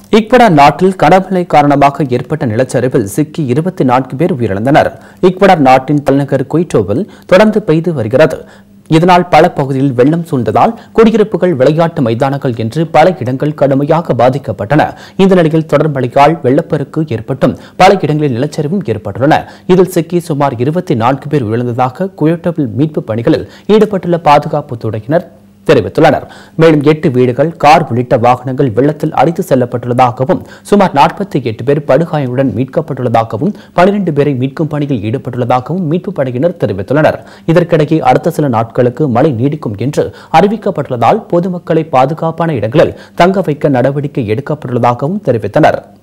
Ecuador நாட்டில் கனமழை காரணமாக ஏற்பட்ட நிலச்சரிவில் சிக்கி இருபத்தி நான்கு பேர் உயிரிழந்தனர் ஈக்வடார் நாட்டின் தலைநகர் குயிட்டோவில் தொடர்ந்து பெய்து வருகிறது இதனால் பல பகுதிகளில் வெள்ளம் சூழ்ந்ததால் குடியிருப்புகள் விளையாட்டு மைதானங்கள் என்று பல இடங்கள் கடுமையாக பாதிக்கப்பட்டன இந்த நிலையில் தொடர் மழையால் வெள்ளப்பெருக்கு ஏற்பட்டும் பல இடங்களில் நிலச்சரிவும் ஏற்பட்டுள்ளன இதில் சிக்கி சுமார் இருபத்தி நான்கு பேர் உயிரிழந்ததாக குயோட்டோவில் மீட்புப் பணிகளில் ஈடுபட்டுள்ள பாதுகாப்புத் துறையினர் தெரிவித்துள்ளனர் மேலும் எட்டு வீடுகள் கார் உள்ளிட்ட வாகனங்கள் வெள்ளத்தில் அடித்து செல்லப்பட்டுள்ளதாகவும் சுமார் நாற்பத்தி எட்டு பேர் படுகாயங்களுடன் மீட்கப்பட்டுள்ளதாகவும் பனிரெண்டு பேரை மீட்கும் பணியில் ஈடுபட்டுள்ளதாகவும் மீட்புப் படையினர் தெரிவித்துள்ளனர் இதற்கிடையே அடுத்த சில நாட்களுக்கு மழை நீடிக்கும் என்று அறிவிக்கப்பட்டுள்ளதால் பொதுமக்களை பாதுகாப்பான இடங்களில் தங்க வைக்க நடவடிக்கை எடுக்கப்பட்டுள்ளதாகவும் தெரிவித்தனர்